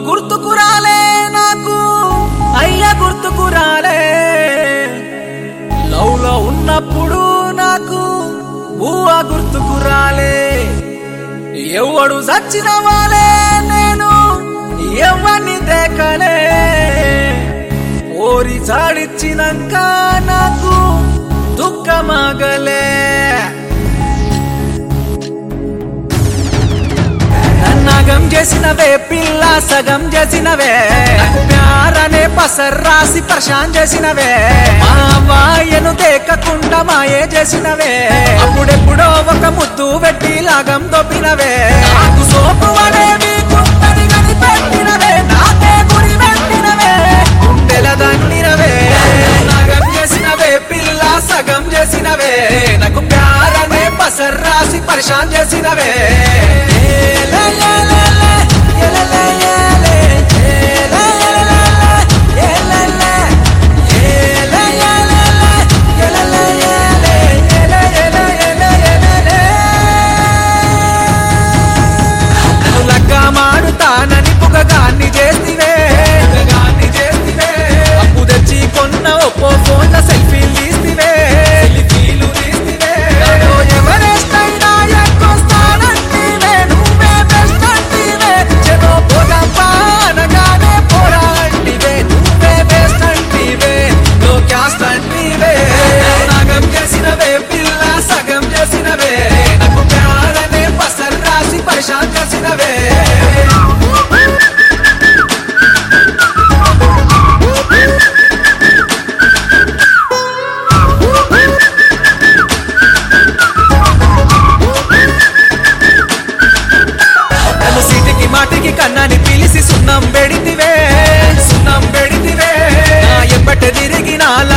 గుర్తుకు రాలే నాకు అయ్య గుర్తుకు రాలే లవ్ లో ఉన్నప్పుడు నాకు ఊహ గుర్తుకు రాలే ఎవడు చచ్చిన వాలే నేను ఎవరిని దేకలే ఓరి చాడిచ్చినాక నాకు దుఃఖమాగలే నన్నగం చేసినవే పిల్ల సగం చేసినవే ప్యారనే పసర్ రాసి ప్రశాంత్ చేసినవే మా వాయను దేకకుండా మాయే చేసినవే అప్పుడెప్పుడో ఒక ముద్దు పెట్టి లాగం దొప్పినవే నాకు సోపు అనేవి గుంటని కనిపెట్టినవే నాకే గురి పెట్టినవే గుండెల దండినవే నగం చేసినవే పిల్ల సగం చేసినవే నాకు ప్యారనే పసర్ రాసి పరిశాన్ చేసినవే ఏలే, ఏలే, ఏలే, ఏలే, ఏలే, ఏలే, ఏలే, ఏలే, ఏలే, ఏలే, ఏలే, ఏలే, ఏలే. నన్ను లగ్గా మాడుతానని పుగగాన్ని చేస్తివే పుగగాన్ని చేస్తివే అప్పు తెచ్చి కొన్న ఒప్పో ఫోన్ల సెల్ఫీలు తీస్తివే సెల్ఫీలు తీస్తివే నాలో ఎవరెస్టైనా ఎక్కొస్తానంటివే నువ్వే బెస్ట్ అంటివే చెరో పోగంపా అనగానే పోరా అంటివే నువ్వే బెస్ట్ అంటివే నో క్యాస్ట్ అంటివే నాగం చేసినవే పిల్ల సగం చేసినవే నాకు ప్యారనే పసర్ రాసి పరిశాన్ చేసినవే నన్ను సీటికి మాటికి కన్నాని పిలిసి సున్నం పెడితివే సున్నం పెడితివే నా ఎంబట తిరిగి నా